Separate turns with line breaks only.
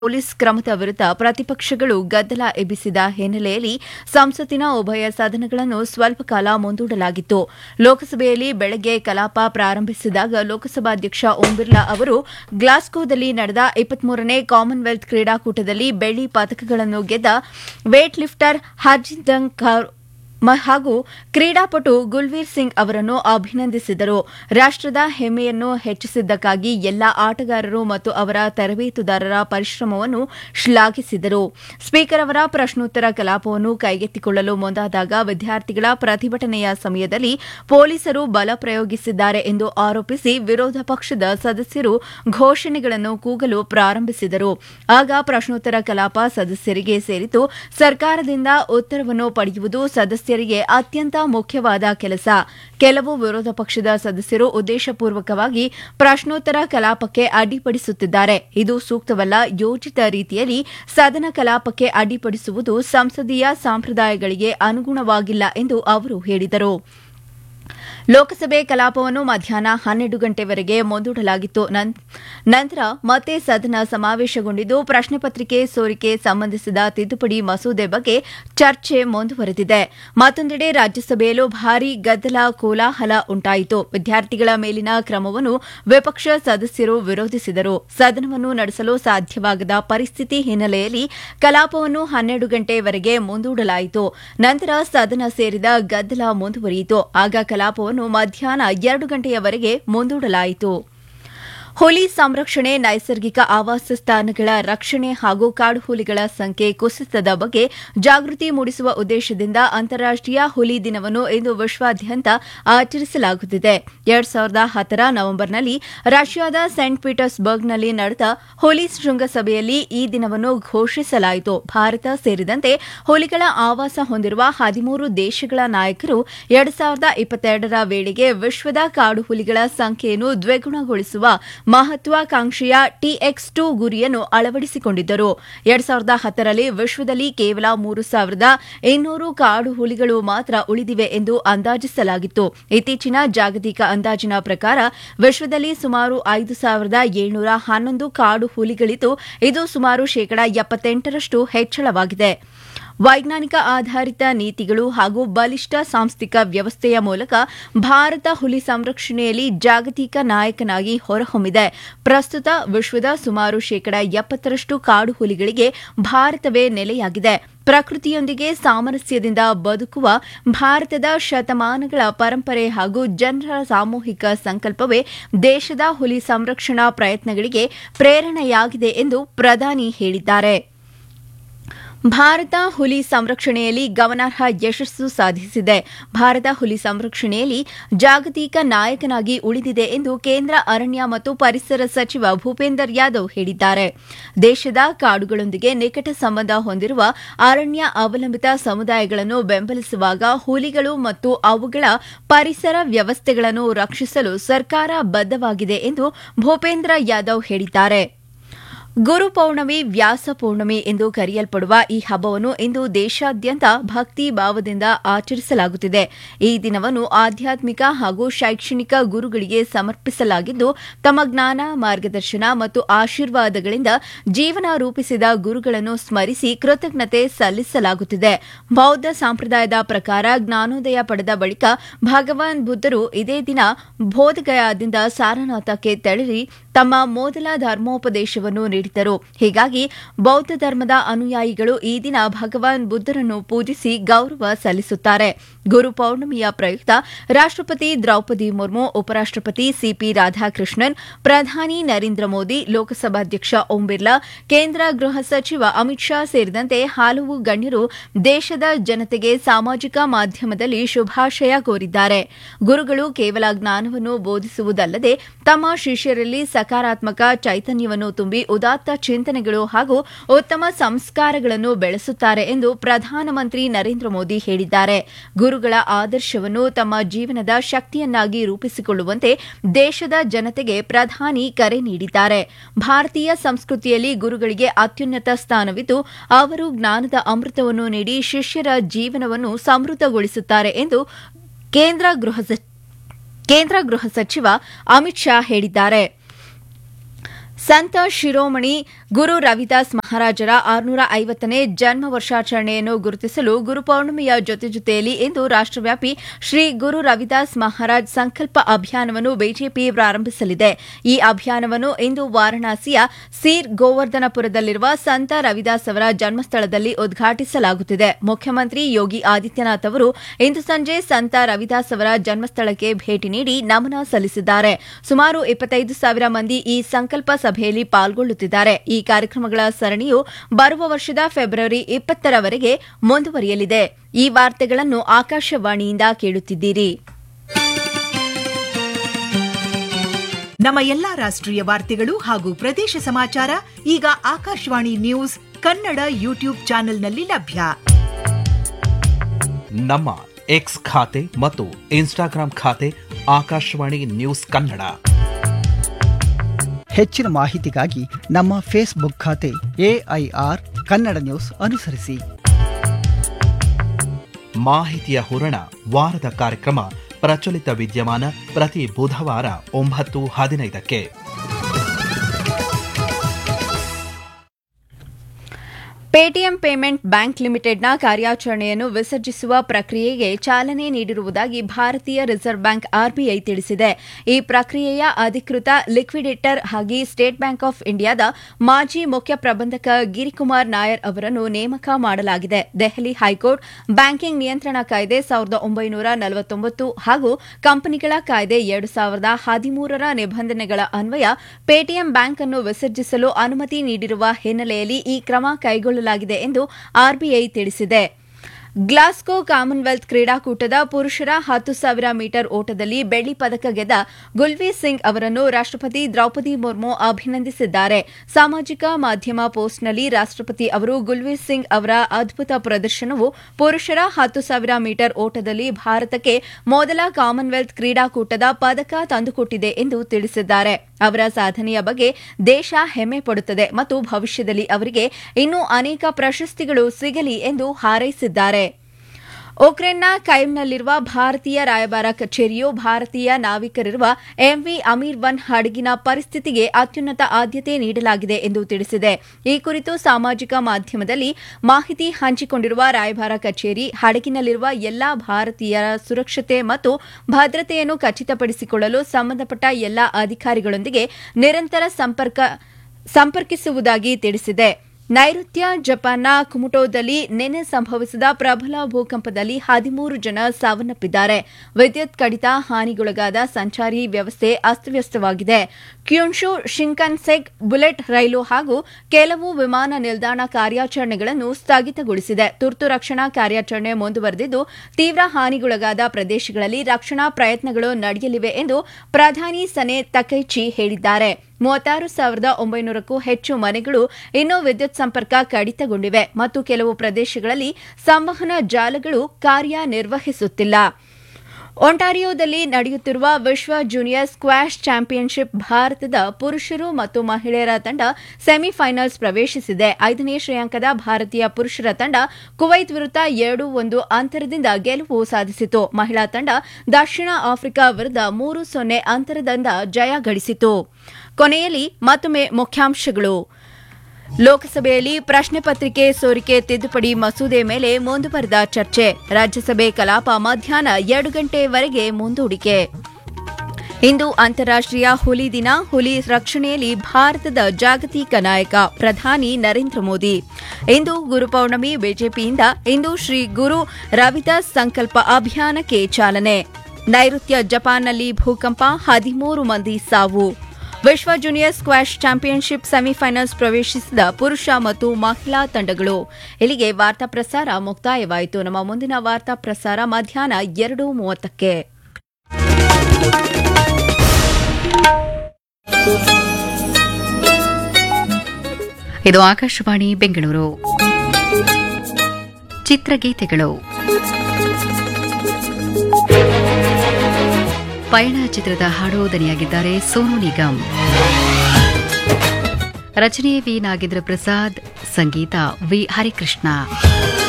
police ಕ್ರಮದ ವಿರುದ್ಧ ಪ್ರತಿಪಕ್ಷಗಳು ಗದ್ದಲ ಎಬ್ಬಿಸಿದ ಹಿನ್ನೆಲೆಯಲ್ಲಿ ಸಂಸತ್ತಿನ ಉಭಯ ಸದನಗಳನ್ನು ಸ್ವಲ್ಪ ಕಾಲ ಮುಂದೂಡಲಾಗಿತ್ತು ಲೋಕಸಭೆಯಲ್ಲಿ ಬೆಳಗ್ಗೆ ಕಲಾಪ ಪ್ರಾರಂಭಿಸಿದಾಗ ಲೋಕಸಭಾಧ್ಯಕ್ಷ ಓಂ ಬಿರ್ಲಾ ಅವರು ಗ್ಲಾಸ್ಗೋದಲ್ಲಿ ನಡೆದ ಇಪ್ಪತ್ಮೂರನೇ ಕಾಮನ್ವೆಲ್ತ್ ಕ್ರೀಡಾಕೂಟದಲ್ಲಿ ಬೆಳ್ಳಿ ಪದಕಗಳನ್ನು ಗೆದ್ದ ವೇಟ್ ಲಿಫ್ಟರ್ ಹರ್ಜಿಂದರ್ ಕೌರ್ ಮ- ಹಾಗೂ ಕ್ರೀಡಾಪಟು ಗುಲ್ವೀರ್ ಸಿಂಗ್ ಅವರನ್ನು ಅಭಿನಂದಿಸಿದರು ರಾಷ್ಟದ ಹೆಮ್ಮೆಯನ್ನು ಹೆಚ್ಚಿಸಿದ್ದಕ್ಕಾಗಿ ಎಲ್ಲಾ ಆಟಗಾರರು ಮತ್ತು ಅವರ ತರಬೇತುದಾರರ ಪರಿಶ್ರಮವನ್ನು ಶ್ಲಾಘಿಸಿದರು ಸ್ಪೀಕರ್ ಅವರ ಪ್ರಶ್ನೋತ್ತರ ಕಲಾಪವನ್ನು ಕೈಗೆತ್ತಿಕೊಳ್ಳಲು ಮುಂದಾದಾಗ ವಿದ್ಯಾರ್ಥಿಗಳ ಪ್ರತಿಭಟನೆಯ ಸಮಯದಲ್ಲಿ ಪೊಲೀಸರು ಬಲ ಪ್ರಯೋಗಿಸಿದ್ದಾರೆ ಎಂದು ಆರೋಪಿಸಿ ವಿರೋಧ ಪಕ್ಷದ ಸದಸ್ಯರು ಘೋಷಣೆಗಳನ್ನು ಕೂಗಲು ಪ್ರಾರಂಭಿಸಿದರು ಆಗ ಪ್ರಶ್ನೋತ್ತರ ಕಲಾಪ ಸದಸ್ಯರಿಗೆ ಸೇರಿತು ಸರ್ಕಾರದಿಂದ ಉತ್ತರವನ್ನು ಪಡೆಯುವುದು ಸದಸ್ಯರಿಗೆ ಅತ್ಯಂತ ಮುಖ್ಯವಾದ ಕೆಲಸ ಕೆಲವು ವಿರೋಧ ಪಕ್ಷದ ಸದಸ್ಯರು ಉದ್ದೇಶಪೂರ್ವಕವಾಗಿ ಪ್ರಶ್ನೋತ್ತರ ಕಲಾಪಕ್ಕೆ ಅಡ್ಡಿಪಡಿಸುತ್ತಿದ್ದಾರೆ ಇದು ಸೂಕ್ತವಲ್ಲ ಯೋಜಿತ ರೀತಿಯಲ್ಲಿ ಸದನ ಕಲಾಪಕ್ಕೆ ಅಡ್ಡಿಪಡಿಸುವುದು ಸಂಸದೀಯ ಸಂಪ್ರದಾಯಗಳಿಗೆ ಅನುಗುಣವಾಗಿಲ್ಲ ಎಂದು ಅವರು ಹೇಳಿದರು ಲೋಕಸಭೆ ಕಲಾಪವನ್ನು ಮಧ್ಯಾಹ್ನ ಹನ್ನೆರಡು ಗಂಟೆವರೆಗೆ ಮುಂದೂಡಲಾಗಿತ್ತು ನನ್- ನಂತರ ಮತ್ತೆ ಸದನ ಸಮಾವೇಶಗೊಂಡಿದ್ದು ಪ್ರಶ್ನೆ ಪತ್ರಿಕೆ ಸೋರಿಕೆ ಸಂಬಂಧಿಸಿದ ತಿದ್ದುಪಡಿ ಮಸೂದೆ ಬಗ್ಗೆ ಚರ್ಚೆ ಮುಂದುವರೆದಿದೆ ಮತ್ತೊಂದೆಡೆ ರಾಜ್ಯಸಭೆಯಲ್ಲೂ ಭಾರೀ ಗದ್ದಲ ಕೋಲಾಹಲ ಉಂಟಾಯಿತು ವಿದ್ಯಾರ್ಥಿಗಳ ಮೇಲಿನ ಕ್ರಮವನ್ನು ವಿಪಕ್ಷ ಸದಸ್ಯರು ವಿರೋಧಿಸಿದರು ಸದನವನ್ನು ನಡೆಸಲು ಸಾಧ್ಯವಾಗದ ಪರಿಸ್ಥಿತಿ ಹಿನ್ನೆಲೆಯಲ್ಲಿ ಕಲಾಪವನ್ನು ಹನ್ನೆರಡು ಗಂಟೆವರೆಗೆ ಮುಂದೂಡಲಾಯಿತು ನಂತರ ಸದನ ಸೇರಿದ ಗದ್ದಲ ಮುಂದುವರಿಯಿತು ಆಗ ಕಲಾಪವನ್ನು ಮಧ್ಯಾಹ್ನ ಎರಡು ಗಂಟೆಯವರೆಗೆ ಮುಂದೂಡಲಾಯಿತು ಹುಲಿ ಸಂರಕ್ಷಣೆ ನೈಸರ್ಗಿಕ ಆವಾಸ ಸ್ಥಾನಗಳ ರಕ್ಷಣೆ ಹಾಗೂ ಕಾಡುಹುಲಿಗಳ ಸಂಖ್ಯೆ ಕುಸಿತದ ಬಗ್ಗೆ ಜಾಗೃತಿ ಮೂಡಿಸುವ ಉದ್ದೇಶದಿಂದ ಅಂತಾರಾಷ್ಟೀಯ ಹುಲಿ ದಿನವನ್ನು ಇಂದು ವಿಶ್ವಾದ್ಯಂತ ಆಚರಿಸಲಾಗುತ್ತಿದೆ ಎರಡ್ ಸಾವಿರದ ಹತ್ತರ ನವೆಂಬರ್ನಲ್ಲಿ ರಷ್ಯಾದ ಸೇಂಟ್ ಪೀಟರ್ಸ್ಬರ್ಗ್ನಲ್ಲಿ ನಡೆದ ಹುಲಿ ಶೃಂಗಸಭೆಯಲ್ಲಿ ಈ ದಿನವನ್ನು ಘೋಷಿಸಲಾಯಿತು ಭಾರತ ಸೇರಿದಂತೆ ಹುಲಿಗಳ ಆವಾಸ ಹೊಂದಿರುವ ಹದಿಮೂರು ದೇಶಗಳ ನಾಯಕರು ಎರಡ್ ಸಾವಿರದ ಇಪ್ಪತ್ತೆರಡರ ವೇಳೆಗೆ ವಿಶ್ವದ ಕಾಡು ಹುಲಿಗಳ ಸಂಖ್ಯೆಯನ್ನು ದ್ವಿಗುಣಗೊಳಿಸುವ ಮಹತ್ವಾಕಾಂಕ್ಷೆಯ ಟಿಎಕ್ಸ್ ಟು ಗುರಿಯನ್ನು ಅಳವಡಿಸಿಕೊಂಡಿದ್ದರು ಎರಡ್ ಸಾವಿರದ ಹತ್ತರಲ್ಲಿ ವಿಶ್ವದಲ್ಲಿ ಕೇವಲ ಮೂರು ಸಾವಿರದ ಇನ್ನೂರು ಕಾಡು ಹುಲಿಗಳು ಮಾತ್ರ ಉಳಿದಿವೆ ಎಂದು ಅಂದಾಜಿಸಲಾಗಿತ್ತು ಇತ್ತೀಚಿನ ಜಾಗತಿಕ ಅಂದಾಜಿನ ಪ್ರಕಾರ ವಿಶ್ವದಲ್ಲಿ ಸುಮಾರು ಐದು ಸಾವಿರದ ಏಳ್ನೂರ ಹನ್ನೊಂದು ಕಾಡು ಹುಲಿಗಳಿದ್ದು ಇದು ಸುಮಾರು ಶೇಕಡಾ ಎಪ್ಪತ್ತೆಂಟರಷ್ಟು ಹೆಚ್ಚಳವಾಗಿದೆ ವೈಜ್ಞಾನಿಕ ಆಧಾರಿತ ನೀತಿಗಳು ಹಾಗೂ ಬಲಿಷ್ಠ ಸಾಂಸ್ಥಿಕ ವ್ಯವಸ್ಥೆಯ ಮೂಲಕ ಭಾರತ ಹುಲಿ ಸಂರಕ್ಷಣೆಯಲ್ಲಿ ಜಾಗತಿಕ ನಾಯಕನಾಗಿ ಹೊರಹೊಮ್ಮಿದೆ ಪ್ರಸ್ತುತ ವಿಶ್ವದ ಸುಮಾರು ಶೇಕಡಾ ಎಪ್ಪತ್ತರಷ್ಟು ಕಾಡು ಹುಲಿಗಳಿಗೆ ಭಾರತವೇ ನೆಲೆಯಾಗಿದೆ ಪ್ರಕೃತಿಯೊಂದಿಗೆ ಸಾಮರಸ್ಯದಿಂದ ಬದುಕುವ ಭಾರತದ ಶತಮಾನಗಳ ಪರಂಪರೆ ಹಾಗೂ ಜನರ ಸಾಮೂಹಿಕ ಸಂಕಲ್ಪವೇ ದೇಶದ ಹುಲಿ ಸಂರಕ್ಷಣಾ ಪ್ರಯತ್ನಗಳಿಗೆ ಪ್ರೇರಣೆಯಾಗಿದೆ ಎಂದು ಪ್ರಧಾನಿ ಹೇಳಿದ್ದಾರೆ ಭಾರತ ಹುಲಿ ಸಂರಕ್ಷಣೆಯಲ್ಲಿ ಗಮನಾರ್ಹ ಯಶಸ್ಸು ಸಾಧಿಸಿದೆ ಭಾರತ ಹುಲಿ ಸಂರಕ್ಷಣೆಯಲ್ಲಿ ಜಾಗತಿಕ ನಾಯಕನಾಗಿ ಉಳಿದಿದೆ ಎಂದು ಕೇಂದ್ರ ಅರಣ್ಯ ಮತ್ತು ಪರಿಸರ ಸಚಿವ ಭೂಪೇಂದರ್ ಯಾದವ್ ಹೇಳಿದ್ದಾರೆ ದೇಶದ ಕಾಡುಗಳೊಂದಿಗೆ ನಿಕಟ ಸಂಬಂಧ ಹೊಂದಿರುವ ಅರಣ್ಯ ಅವಲಂಬಿತ ಸಮುದಾಯಗಳನ್ನು ಬೆಂಬಲಿಸುವಾಗ ಹುಲಿಗಳು ಮತ್ತು ಅವುಗಳ ಪರಿಸರ ವ್ಯವಸ್ಥೆಗಳನ್ನು ರಕ್ಷಿಸಲು ಸರ್ಕಾರ ಬದ್ಧವಾಗಿದೆ ಎಂದು ಭೂಪೇಂದ್ರ ಯಾದವ್ ಹೇಳಿದ್ದಾರೆ ಗುರು ಪೌರ್ಣಮಿ ವ್ಯಾಸ ಪೌರ್ಣಮಿ ಎಂದು ಕರೆಯಲ್ಪಡುವ ಈ ಹಬ್ಬವನ್ನು ಇಂದು ದೇಶಾದ್ಯಂತ ಭಕ್ತಿ ಭಾವದಿಂದ ಆಚರಿಸಲಾಗುತ್ತಿದೆ ಈ ದಿನವನ್ನು ಆಧ್ಯಾತ್ಮಿಕ ಹಾಗೂ ಶೈಕ್ಷಣಿಕ ಗುರುಗಳಿಗೆ ಸಮರ್ಪಿಸಲಾಗಿದ್ದು ತಮ್ಮ ಜ್ಞಾನ ಮಾರ್ಗದರ್ಶನ ಮತ್ತು ಆಶೀರ್ವಾದಗಳಿಂದ ಜೀವನ ರೂಪಿಸಿದ ಗುರುಗಳನ್ನು ಸ್ಮರಿಸಿ ಕೃತಜ್ಞತೆ ಸಲ್ಲಿಸಲಾಗುತ್ತಿದೆ ಬೌದ್ಧ ಸಂಪ್ರದಾಯದ ಪ್ರಕಾರ ಜ್ಞಾನೋದಯ ಪಡೆದ ಬಳಿಕ ಭಗವಾನ್ ಬುದ್ಧರು ಇದೇ ದಿನ ಬೋಧಗಯಾದಿಂದ ಸಾರನಾಥಕ್ಕೆ ತೆರಳಿ ತಮ್ಮ ಮೊದಲ ಧರ್ಮೋಪದೇಶವನ್ನು ನೀಡಿದ್ದರು ಹೀಗಾಗಿ ಬೌದ್ಧ ಧರ್ಮದ ಅನುಯಾಯಿಗಳು ಈ ದಿನ ಭಗವಾನ್ ಬುದ್ಧರನ್ನು ಪೂಜಿಸಿ ಗೌರವ ಸಲ್ಲಿಸುತ್ತಾರೆ ಗುರು ಪೌರ್ಣಮಿಯ ಪ್ರಯುಕ್ತ ರಾಷ್ಟಪತಿ ದ್ರೌಪದಿ ಮುರ್ಮು ಉಪರಾಷ್ಟಪತಿ ಸಿಪಿ ರಾಧಾಕೃಷ್ಣನ್ ಪ್ರಧಾನಿ ನರೇಂದ್ರ ಮೋದಿ ಲೋಕಸಭಾಧ್ಯಕ್ಷ ಓಂ ಬಿರ್ಲಾ ಕೇಂದ್ರ ಗೃಹ ಸಚಿವ ಅಮಿತ್ ಶಾ ಸೇರಿದಂತೆ ಹಲವು ಗಣ್ಯರು ದೇಶದ ಜನತೆಗೆ ಸಾಮಾಜಿಕ ಮಾಧ್ಯಮದಲ್ಲಿ ಶುಭಾಶಯ ಕೋರಿದ್ದಾರೆ ಗುರುಗಳು ಕೇವಲ ಜ್ಞಾನವನ್ನು ಬೋಧಿಸುವುದಲ್ಲದೆ ತಮ್ಮ ಶಿಷ್ಯರಲ್ಲಿ ಸಕಾರಾತ್ಮಕ ಚೈತನ್ಯವನ್ನು ತುಂಬಿ ಉದಾತ್ತ ಚಿಂತನೆಗಳು ಹಾಗೂ ಉತ್ತಮ ಸಂಸ್ಕಾರಗಳನ್ನು ಬೆಳೆಸುತ್ತಾರೆ ಎಂದು ಪ್ರಧಾನಮಂತ್ರಿ ನರೇಂದ್ರ ಮೋದಿ ಹೇಳಿದ್ದಾರೆ ಗುರುಗಳ ಆದರ್ಶವನ್ನು ತಮ್ಮ ಜೀವನದ ಶಕ್ತಿಯನ್ನಾಗಿ ರೂಪಿಸಿಕೊಳ್ಳುವಂತೆ ದೇಶದ ಜನತೆಗೆ ಪ್ರಧಾನಿ ಕರೆ ನೀಡಿದ್ದಾರೆ ಭಾರತೀಯ ಸಂಸ್ಕೃತಿಯಲ್ಲಿ ಗುರುಗಳಿಗೆ ಅತ್ಯುನ್ನತ ಸ್ಥಾನವಿದ್ದು ಅವರು ಜ್ಞಾನದ ಅಮೃತವನ್ನು ನೀಡಿ ಶಿಷ್ಯರ ಜೀವನವನ್ನು ಸಮೃದ್ಧಗೊಳಿಸುತ್ತಾರೆ ಎಂದು ಕೇಂದ್ರ ಗೃಹ ಸಚ್- ಕೇಂದ್ರ ಗೃಹ ಸಚಿವ ಅಮಿತ್ ಶಾ ಹೇಳಿದ್ದಾರೆ ಸಂತ ಶಿರೋಮಣಿ ಗುರು ರವಿದಾಸ್ ಮಹಾರಾಜರ ಆರುನೂರ ಐವತ್ತನೇ ಜನ್ಮ ವರ್ಷಾಚರಣೆಯನ್ನು ಗುರುತಿಸಲು ಗುರುಪೌರ್ಣಿಮೆಯ ಜೊತೆ ಜೊತೆಯಲ್ಲಿ ಇಂದು ರಾಷ್ಟವ್ಯಾಪಿ ಶ್ರೀ ಗುರು ರವಿದಾಸ್ ಮಹಾರಾಜ್ ಸಂಕಲ್ಪ ಅಭಿಯಾನವನ್ನು ಬಿಜೆಪಿ ಪ್ರಾರಂಭಿಸಲಿದೆ ಈ ಅಭಿಯಾನವನ್ನು ಇಂದು ವಾರಣಾಸಿಯ ಸೀರ್ ಗೋವರ್ಧನಪುರದಲ್ಲಿರುವ ಸಂತ ರವಿದಾಸ್ ಅವರ ಜನ್ಮಸ್ಥಳದಲ್ಲಿ ಉದ್ಘಾಟಿಸಲಾಗುತ್ತಿದೆ ಮುಖ್ಯಮಂತ್ರಿ ಯೋಗಿ ಆದಿತ್ಯನಾಥ್ ಅವರು ಇಂದು ಸಂಜೆ ಸಂತ ರವಿದಾಸ್ ಅವರ ಜನ್ಮಸ್ಥಳಕ್ಕೆ ಭೇಟಿ ನೀಡಿ ನಮನ ಸಲ್ಲಿಸಿದ್ದಾರೆ ಸುಮಾರು ಇಪ್ಪತ್ತೈದು ಸಾವಿರ ಮಂದಿ ಈ ಸಂಕಲ್ಪ ಸಭೆಯಲ್ಲಿ ಪಾಲ್ಗೊಳ್ಳುತ್ತಿದ್ದಾರೆ ಈ ಕಾರ್ಯಕ್ರಮಗಳ ಸರಣಿಯು ಬರುವ ವರ್ಷದ ಫೆಬ್ರವರಿ ಇಪ್ಪತ್ತರವರೆಗೆ ಮುಂದುವರಿಯಲಿದೆ ಈ ವಾರ್ತೆಗಳನ್ನು ಆಕಾಶವಾಣಿಯಿಂದ ಕೇಳುತ್ತಿದ್ದೀರಿ
ನಮ್ಮ ಎಲ್ಲಾ ರಾಷ್ಟ್ರೀಯ ವಾರ್ತೆಗಳು ಹಾಗೂ ಪ್ರದೇಶ ಸಮಾಚಾರ ಈಗ ಆಕಾಶವಾಣಿ ನ್ಯೂಸ್ ಕನ್ನಡ ಯೂಟ್ಯೂಬ್ ಚಾನೆಲ್ನಲ್ಲಿ ಲಭ್ಯ
ನಮ್ಮ ಎಕ್ಸ್ ಖಾತೆ ಮತ್ತು ಇನ್ಸ್ಟಾಗ್ರಾಂ ಖಾತೆ ಆಕಾಶವಾಣಿ ನ್ಯೂಸ್ ಕನ್ನಡ
ಹೆಚ್ಚಿನ ಮಾಹಿತಿಗಾಗಿ ನಮ್ಮ ಫೇಸ್ಬುಕ್ ಖಾತೆ ಎಐಆರ್ ಕನ್ನಡ ನ್ಯೂಸ್ ಅನುಸರಿಸಿ
ಮಾಹಿತಿಯ ಹೂರಣ ವಾರದ ಕಾರ್ಯಕ್ರಮ ಪ್ರಚಲಿತ ವಿದ್ಯಮಾನ ಪ್ರತಿ ಬುಧವಾರ ಒಂಬತ್ತು ಹದಿನೈದಕ್ಕೆ
ಪೇಟಿಎಂ ಪೇಮೆಂಟ್ ಬ್ಯಾಂಕ್ ಲಿಮಿಟೆಡ್ನ ಕಾರ್ಯಾಚರಣೆಯನ್ನು ವಿಸರ್ಜಿಸುವ ಪ್ರಕ್ರಿಯೆಗೆ ಚಾಲನೆ ನೀಡಿರುವುದಾಗಿ ಭಾರತೀಯ ರಿಸರ್ವ್ ಬ್ಯಾಂಕ್ ಆರ್ಬಿಐ ತಿಳಿಸಿದೆ ಈ ಪ್ರಕ್ರಿಯೆಯ ಅಧಿಕೃತ ಲಿಕ್ವಿಡೇಟರ್ ಆಗಿ ಸ್ಟೇಟ್ ಬ್ಯಾಂಕ್ ಆಫ್ ಇಂಡಿಯಾದ ಮಾಜಿ ಮುಖ್ಯ ಪ್ರಬಂಧಕ ಗಿರಿಕುಮಾರ್ ನಾಯರ್ ಅವರನ್ನು ನೇಮಕ ಮಾಡಲಾಗಿದೆ ದೆಹಲಿ ಹೈಕೋರ್ಟ್ ಬ್ಯಾಂಕಿಂಗ್ ನಿಯಂತ್ರಣ ಕಾಯ್ದೆ ಸಾವಿರದ ಒಂಬೈನೂರ ನಲವತ್ತೊಂಬತ್ತು ಹಾಗೂ ಕಂಪನಿಗಳ ಕಾಯ್ದೆ ಎರಡು ಸಾವಿರದ ಹದಿಮೂರರ ನಿಬಂಧನೆಗಳ ಅನ್ವಯ ಪೇಟಿಎಂ ಬ್ಯಾಂಕ್ ಅನ್ನು ವಿಸರ್ಜಿಸಲು ಅನುಮತಿ ನೀಡಿರುವ ಹಿನ್ನೆಲೆಯಲ್ಲಿ ಈ ಕ್ರಮ ಕೈಗೊಳ್ಳಲಾಗಿದೆ ಎಂದು ಆರ್ಬಿಐ ತಿಳಿಸಿದೆ ಗ್ಲಾಸ್ಗೋ ಕಾಮನ್ವೆಲ್ತ್ ಕ್ರೀಡಾಕೂಟದ ಪುರುಷರ ಹತ್ತು ಸಾವಿರ ಮೀಟರ್ ಓಟದಲ್ಲಿ ಬೆಳ್ಳಿ ಪದಕ ಗೆದ್ದ ಗುಲ್ವೀರ್ ಸಿಂಗ್ ಅವರನ್ನು ರಾಷ್ಟಪತಿ ದ್ರೌಪದಿ ಮುರ್ಮು ಅಭಿನಂದಿಸಿದ್ದಾರೆ ಸಾಮಾಜಿಕ ಮಾಧ್ಯಮ ಪೋಸ್ಟ್ನಲ್ಲಿ ರಾಷ್ಟಪತಿ ಅವರು ಗುಲ್ವೀರ್ ಸಿಂಗ್ ಅವರ ಅದ್ಭುತ ಪ್ರದರ್ಶನವು ಪುರುಷರ ಹತ್ತು ಸಾವಿರ ಮೀಟರ್ ಓಟದಲ್ಲಿ ಭಾರತಕ್ಕೆ ಮೊದಲ ಕಾಮನ್ವೆಲ್ತ್ ಕ್ರೀಡಾಕೂಟದ ಪದಕ ತಂದುಕೊಟ್ಟಿದೆ ಎಂದು ತಿಳಿಸಿದ್ದಾರೆ ಅವರ ಸಾಧನೆಯ ಬಗ್ಗೆ ದೇಶ ಹೆಮ್ಮೆ ಪಡುತ್ತದೆ ಮತ್ತು ಭವಿಷ್ಯದಲ್ಲಿ ಅವರಿಗೆ ಇನ್ನೂ ಅನೇಕ ಪ್ರಶಸ್ತಿಗಳು ಸಿಗಲಿ ಎಂದು ಹಾರೈಸಿದ್ದಾರೆ ಉಕ್ರೇನ್ನ ಕೈಮ್ನಲ್ಲಿರುವ ಭಾರತೀಯ ರಾಯಭಾರ ಕಚೇರಿಯು ಭಾರತೀಯ ನಾವಿಕರಿರುವ ಎಂವಿ ಅಮೀರ್ ಒನ್ ಹಡಗಿನ ಪರಿಸ್ಥಿತಿಗೆ ಅತ್ಯುನ್ನತ ಆದ್ಯತೆ ನೀಡಲಾಗಿದೆ ಎಂದು ತಿಳಿಸಿದೆ ಈ ಕುರಿತು ಸಾಮಾಜಿಕ ಮಾಧ್ಯಮದಲ್ಲಿ ಮಾಹಿತಿ ಹಂಚಿಕೊಂಡಿರುವ ರಾಯಭಾರ ಕಚೇರಿ ಹಡಗಿನಲ್ಲಿರುವ ಎಲ್ಲಾ ಭಾರತೀಯರ ಸುರಕ್ಷತೆ ಮತ್ತು ಭದ್ರತೆಯನ್ನು ಖಚಿತಪಡಿಸಿಕೊಳ್ಳಲು ಸಂಬಂಧಪಟ್ಟ ಎಲ್ಲಾ ಅಧಿಕಾರಿಗಳೊಂದಿಗೆ ನಿರಂತರ ಸಂಪರ್ಕ ಸಂಪರ್ಕಿಸುವುದಾಗಿ ತಿಳಿಸಿದೆ ನೈಋತ್ಯ ಜಪಾನ್ನ ಕುಮುಟೋದಲ್ಲಿ ನಿನ್ನೆ ಸಂಭವಿಸಿದ ಪ್ರಬಲ ಭೂಕಂಪದಲ್ಲಿ ಹದಿಮೂರು ಜನ ಸಾವನ್ನಪ್ಪಿದ್ದಾರೆ ವಿದ್ಯುತ್ ಕಡಿತ ಹಾನಿಗೊಳಗಾದ ಸಂಚಾರಿ ವ್ಯವಸ್ಥೆ ಅಸ್ತವ್ಯಸ್ತವಾಗಿದೆ ಕ್ಯೂನ್ಶು ಶಿಂಕನ್ಸೆಗ್ ಬುಲೆಟ್ ರೈಲು ಹಾಗೂ ಕೆಲವು ವಿಮಾನ ನಿಲ್ದಾಣ ಕಾರ್ಯಾಚರಣೆಗಳನ್ನು ಸ್ಥಗಿತಗೊಳಿಸಿದೆ ತುರ್ತು ರಕ್ಷಣಾ ಕಾರ್ಯಾಚರಣೆ ಮುಂದುವರೆದಿದ್ದು ತೀವ್ರ ಹಾನಿಗೊಳಗಾದ ಪ್ರದೇಶಗಳಲ್ಲಿ ರಕ್ಷಣಾ ಪ್ರಯತ್ನಗಳು ನಡೆಯಲಿವೆ ಎಂದು ಪ್ರಧಾನಿ ಸನೆ ತಕೈಚಿ ಹೇಳಿದ್ದಾರೆ ಮೂವತ್ತಾರು ಸಾವಿರದ ಒಂಬೈನೂರಕ್ಕೂ ಹೆಚ್ಚು ಮನೆಗಳು ಇನ್ನೂ ವಿದ್ಯುತ್ ಸಂಪರ್ಕ ಕಡಿತಗೊಂಡಿವೆ ಮತ್ತು ಕೆಲವು ಪ್ರದೇಶಗಳಲ್ಲಿ ಸಂವಹನ ಜಾಲಗಳು ಕಾರ್ಯನಿರ್ವಹಿಸುತ್ತಿಲ್ಲ ಒಂಟಾರಿಯೋದಲ್ಲಿ ನಡೆಯುತ್ತಿರುವ ವಿಶ್ವ ಜೂನಿಯರ್ ಸ್ಕ್ವಾಷ್ ಚಾಂಪಿಯನ್ಶಿಪ್ ಭಾರತದ ಪುರುಷರು ಮತ್ತು ಮಹಿಳೆಯರ ತಂಡ ಸೆಮಿಫೈನಲ್ಸ್ ಪ್ರವೇಶಿಸಿದೆ ಐದನೇ ಶ್ರೇಯಾಂಕದ ಭಾರತೀಯ ಪುರುಷರ ತಂಡ ಕುವೈತ್ ವಿರುದ್ಧ ಎರಡು ಒಂದು ಅಂತರದಿಂದ ಗೆಲುವು ಸಾಧಿಸಿತು ಮಹಿಳಾ ತಂಡ ದಕ್ಷಿಣ ಆಫ್ರಿಕಾ ವಿರುದ್ಧ ಮೂರು ಸೊನ್ನೆ ಅಂತರದಿಂದ ಜಯ ಗಳಿಸಿತು ಕೊನೆಯಲ್ಲಿ ಮತ್ತೊಮ್ಮೆ ಮುಖ್ಯಾಂಶಗಳು ಲೋಕಸಭೆಯಲ್ಲಿ ಪ್ರಶ್ನೆ ಪತ್ರಿಕೆ ಸೋರಿಕೆ ತಿದ್ದುಪಡಿ ಮಸೂದೆ ಮೇಲೆ ಮುಂದುವರೆದ ಚರ್ಚೆ ರಾಜ್ಯಸಭೆ ಕಲಾಪ ಮಧ್ಯಾಹ್ನ ಎರಡು ಗಂಟೆವರೆಗೆ ಮುಂದೂಡಿಕೆ ಇಂದು ಅಂತಾರಾಷ್ಟೀಯ ಹುಲಿ ದಿನ ಹುಲಿ ರಕ್ಷಣೆಯಲ್ಲಿ ಭಾರತದ ಜಾಗತಿಕ ನಾಯಕ ಪ್ರಧಾನಿ ನರೇಂದ್ರ ಮೋದಿ ಇಂದು ಗುರುಪೌರ್ಣಮಿ ಬಿಜೆಪಿಯಿಂದ ಇಂದು ಶ್ರೀ ಗುರು ರವಿದಾಸ್ ಸಂಕಲ್ಪ ಅಭಿಯಾನಕ್ಕೆ ಚಾಲನೆ ನೈಋತ್ಯ ಜಪಾನ್ನಲ್ಲಿ ಭೂಕಂಪ ಹದಿಮೂರು ಮಂದಿ ಸಾವು ವಿಶ್ವ ಜೂನಿಯರ್ ಸ್ಕ್ವಾಷ್ ಚಾಂಪಿಯನ್ಶಿಪ್ ಸೆಮಿಫೈನಲ್ಸ್ ಪ್ರವೇಶಿಸಿದ ಪುರುಷ ಮತ್ತು ಮಹಿಳಾ ತಂಡಗಳು ಇಲ್ಲಿಗೆ ವಾರ್ತಾ ಪ್ರಸಾರ ಮುಕ್ತಾಯವಾಯಿತು ನಮ್ಮ ಮುಂದಿನ ವಾರ್ತಾ ಪ್ರಸಾರ ಮಧ್ಯಾಹ್ನ ಎರಡು ಮೂವತ್ತಕ್ಕೆ
ಇದು ಆಕಾಶವಾಣಿ ಬೆಂಗಳೂರು ಚಿತ್ರಗೀತೆಗಳು ಪಯಣ ಚಿತ್ರದ ಹಾಡೋದನಿಯಾಗಿದ್ದಾರೆ ಸೋನು ನಿಗಮ್ ರಚನೆ ವಿ ನಾಗೇಂದ್ರ ಪ್ರಸಾದ್ ಸಂಗೀತ ವಿ ಹರಿಕೃಷ್ಣ